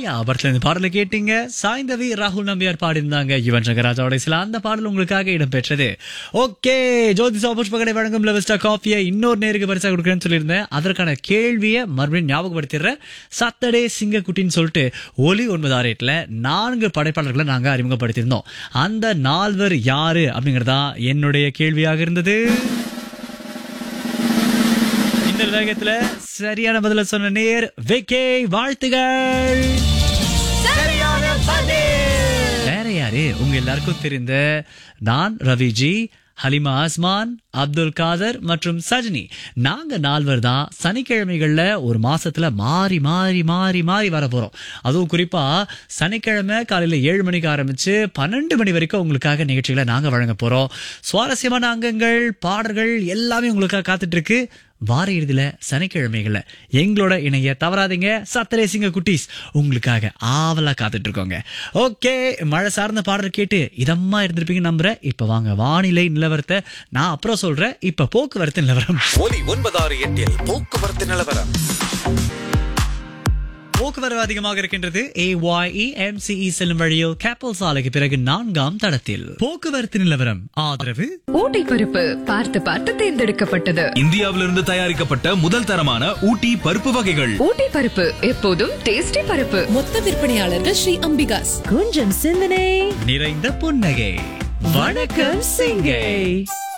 தனியா படத்துல இந்த பாடலை கேட்டீங்க சாய்ந்தவி ராகுல் நம்பியார் பாடியிருந்தாங்க யுவன் சங்கர் ராஜாவோட சில அந்த பாடல் உங்களுக்காக இடம்பெற்றது ஓகே ஜோதி சாபுஷ் பகடை வழங்கும் லெவஸ்டா காஃபியை இன்னொரு நேருக்கு பரிசா கொடுக்குறேன்னு சொல்லியிருந்தேன் அதற்கான கேள்வியை மறுபடியும் ஞாபகப்படுத்திடுறேன் சாட்டர்டே சிங்கக்குட்டின்னு சொல்லிட்டு ஒலி ஒன்பது ஆறு எட்டுல நான்கு படைப்பாளர்களை நாங்க அறிமுகப்படுத்தியிருந்தோம் அந்த நால்வர் யாரு அப்படிங்கறதா என்னுடைய கேள்வியாக இருந்தது இந்த வேகத்துல சரியான பதில சொன்ன நேர் விக்கே வாழ்த்துகள் வேற யாரு உங்க எல்லாருக்கும் தெரிந்த நான் ரவிஜி ஹலிமா ஆஸ்மான் அப்துல் காதர் மற்றும் சஜினி நாங்க நால்வர் தான் சனிக்கிழமைகள்ல ஒரு மாசத்துல மாறி மாறி மாறி மாறி வர போறோம் அதுவும் குறிப்பா சனிக்கிழமை காலையில ஏழு மணிக்கு ஆரம்பிச்சு பன்னெண்டு மணி வரைக்கும் உங்களுக்காக நிகழ்ச்சிகளை நாங்க வழங்க போறோம் சுவாரஸ்யமான அங்கங்கள் பாடல்கள் எல்லாமே உங்களுக்காக காத்துட்டு இருக்கு வார இறுதியில சனிக்கிழமைகள்ல எங்களோட இணைய தவறாதீங்க சத்தரே சிங்க குட்டீஸ் உங்களுக்காக ஆவலா காத்துட்டு இருக்கோங்க ஓகே மழை சார்ந்த பாடல் கேட்டு இதமா இருந்திருப்பீங்க நம்புறேன் இப்ப வாங்க வானிலை நிலவரத்தை நான் அப்புறம் சொல்றேன் இப்ப போக்குவரத்து நிலவரம் ஒலி ஒன்பதாறு எட்டில் போக்குவரத்து நிலவரம் போக்குவரவு அதிகமாக இருக்கின்றது ஏஒய்இ எம்சிஇ செல்லும் வழியில் கேப்பல் சாலைக்கு பிறகு நான்காம் தடத்தில் போக்குவரத்து நிலவரம் ஆதரவு ஊட்டி பருப்பு பார்த்து பார்த்து தேர்ந்தெடுக்கப்பட்டது இந்தியாவிலிருந்து தயாரிக்கப்பட்ட முதல் தரமான ஊட்டி பருப்பு வகைகள் ஊட்டி பருப்பு எப்போதும் டேஸ்டி பருப்பு மொத்த விற்பனையாளர்கள் ஸ்ரீ அம்பிகாஸ் கொஞ்சம் சிந்தனை நிறைந்த புன்னகை வணக்கம் சிங்கை